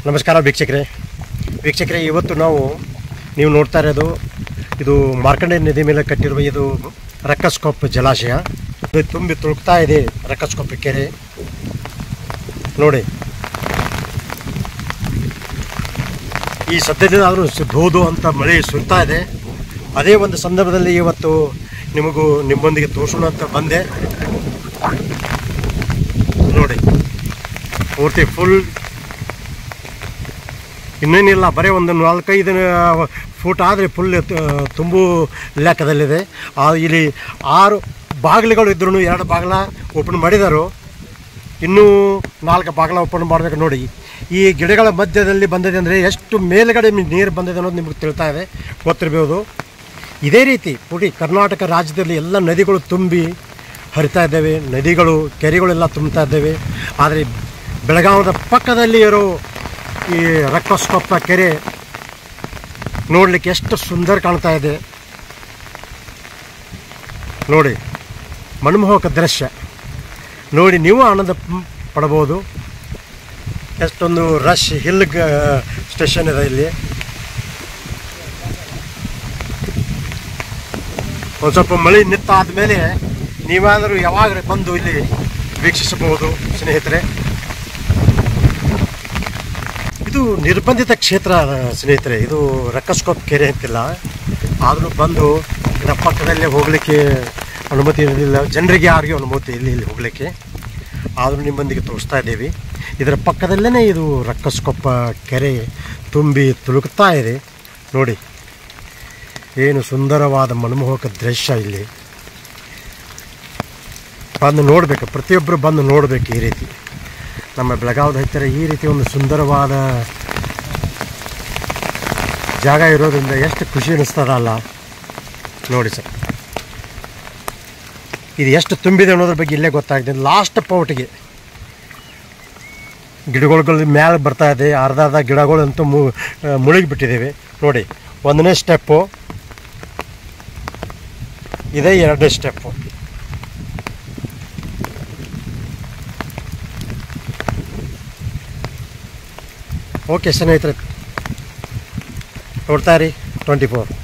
ನಮಸ್ಕಾರ ವೀಕ್ಷಕರೇ ವೀಕ್ಷಕರೇ ಇವತ್ತು ನಾವು ನೀವು ನೋಡ್ತಾ ಇರೋದು ಇದು ಮಾರ್ಕಂಡೆ ನದಿ ಮೇಲೆ ಕಟ್ಟಿರುವ ಇದು ರಕ್ಕಸ್ಕೊಪ್ಪ ಜಲಾಶಯ ಇದು ತುಂಬಿ ತುಳುಕ್ತಾ ಇದೆ ರಕ್ಕಸ್ಕೊಪ್ಪ ಕೆರೆ ನೋಡಿ ಈ ಸದ್ಯದಲ್ಲಾದರೂ ಧೋದು ಅಂತ ಮಳೆ ಸುರಿತಾ ಇದೆ ಅದೇ ಒಂದು ಸಂದರ್ಭದಲ್ಲಿ ಇವತ್ತು ನಿಮಗೂ ನಿಮ್ಮೊಂದಿಗೆ ತೋರಿಸೋಣ ಅಂತ ಬಂದೆ ನೋಡಿ ಪೂರ್ತಿ ಫುಲ್ ಇನ್ನೇನಿಲ್ಲ ಬರೀ ಒಂದು ನಾಲ್ಕೈದು ಫೂಟ್ ಆದರೆ ಫುಲ್ ತುಂಬು ಲೆಕ್ಕದಲ್ಲಿದೆ ಆ ಇಲ್ಲಿ ಆರು ಬಾಗಿಲುಗಳು ಇದ್ರೂ ಎರಡು ಬಾಗಿಲ ಓಪನ್ ಮಾಡಿದರು ಇನ್ನೂ ನಾಲ್ಕು ಬಾಗಿಲ ಓಪನ್ ಮಾಡಬೇಕು ನೋಡಿ ಈ ಗಿಡಗಳ ಮಧ್ಯದಲ್ಲಿ ಬಂದಿದೆ ಅಂದರೆ ಎಷ್ಟು ಮೇಲ್ಗಡೆ ನೀರು ಬಂದಿದೆ ಅನ್ನೋದು ನಿಮಗೆ ತಿಳ್ತಾ ಇದೆ ಗೊತ್ತಿರಬಹುದು ಇದೇ ರೀತಿ ಪುಡಿ ಕರ್ನಾಟಕ ರಾಜ್ಯದಲ್ಲಿ ಎಲ್ಲ ನದಿಗಳು ತುಂಬಿ ಹರಿತಾ ಇದ್ದೇವೆ ನದಿಗಳು ಕೆರೆಗಳೆಲ್ಲ ತುಂಬ್ತಾ ಇದ್ದೇವೆ ಆದರೆ ಬೆಳಗಾವದ ಪಕ್ಕದಲ್ಲಿ ಇರೋ ಈ ರಕ್ಕಸ್ಕೊಪ್ಪ ಕೆರೆ ನೋಡಲಿಕ್ಕೆ ಎಷ್ಟು ಸುಂದರ ಕಾಣ್ತಾ ಇದೆ ನೋಡಿ ಮನಮೋಹಕ ದೃಶ್ಯ ನೋಡಿ ನೀವು ಆನಂದ ಪ್- ಪಡಬಹುದು ಎಷ್ಟೊಂದು ರಶ್ ಹಿಲ್ ಸ್ಟೇಷನ್ ಇದೆ ಇಲ್ಲಿ ಒಂದು ಸ್ವಲ್ಪ ಮಳೆ ನಿಂತಾದ ಮೇಲೆ ನೀವಾದರೂ ಯಾವಾಗ ಬಂದು ಇಲ್ಲಿ ವೀಕ್ಷಿಸಬಹುದು ಸ್ನೇಹಿತರೆ ಇದು ನಿರ್ಬಂಧಿತ ಕ್ಷೇತ್ರ ಸ್ನೇಹಿತರೆ ಇದು ರಕ್ಕಸ್ಕೋಪ್ ಕೆರೆ ಅಂತಿಲ್ಲ ಆದರೂ ಬಂದು ಇದರ ಪಕ್ಕದಲ್ಲೇ ಹೋಗಲಿಕ್ಕೆ ಅನುಮತಿ ಇರೋದಿಲ್ಲ ಜನರಿಗೆ ಯಾರಿಗೂ ಅನುಮತಿ ಇಲ್ಲ ಇಲ್ಲಿ ಹೋಗಲಿಕ್ಕೆ ಆದರೂ ನಿಮ್ಮೊಂದಿಗೆ ತೋರಿಸ್ತಾ ಇದ್ದೀವಿ ಇದರ ಪಕ್ಕದಲ್ಲೇ ಇದು ರಕ್ಕಸ್ಕೊಪ್ಪ ಕೆರೆ ತುಂಬಿ ತುಳುಕ್ತಾ ಇದೆ ನೋಡಿ ಏನು ಸುಂದರವಾದ ಮನಮೋಹಕ ದೃಶ್ಯ ಇಲ್ಲಿ ಬಂದು ನೋಡಬೇಕು ಪ್ರತಿಯೊಬ್ಬರು ಬಂದು ನೋಡಬೇಕು ಈ ರೀತಿ ನಮ್ಮ ಬೆಳಗಾವದ ಹತ್ತಿರ ಈ ರೀತಿ ಒಂದು ಸುಂದರವಾದ ಜಾಗ ಇರೋದ್ರಿಂದ ಎಷ್ಟು ಖುಷಿ ಅನ್ನಿಸ್ತದಲ್ಲ ನೋಡಿ ಸರ್ ಇದು ಎಷ್ಟು ತುಂಬಿದೆ ಅನ್ನೋದ್ರ ಬಗ್ಗೆ ಇಲ್ಲೇ ಗೊತ್ತಾಗಿದೆ ಲಾಸ್ಟ್ ಪೌಟಿಗೆ ಗಿಡಗಳು ಮ್ಯಾಲೆ ಬರ್ತಾ ಇದೆ ಅರ್ಧ ಅರ್ಧ ಗಿಡಗಳಂತೂ ಮು ಮುಳುಗಿ ಬಿಟ್ಟಿದ್ದೇವೆ ನೋಡಿ ಒಂದನೇ ಸ್ಟೆಪ್ಪು ಇದೇ ಎರಡನೇ ಸ್ಟೆಪ್ಪು ಓಕೆ ಸ್ನೇಹಿತರೆ ನೋಡ್ತಾ ಇರಿ ಟ್ವೆಂಟಿ ಫೋರ್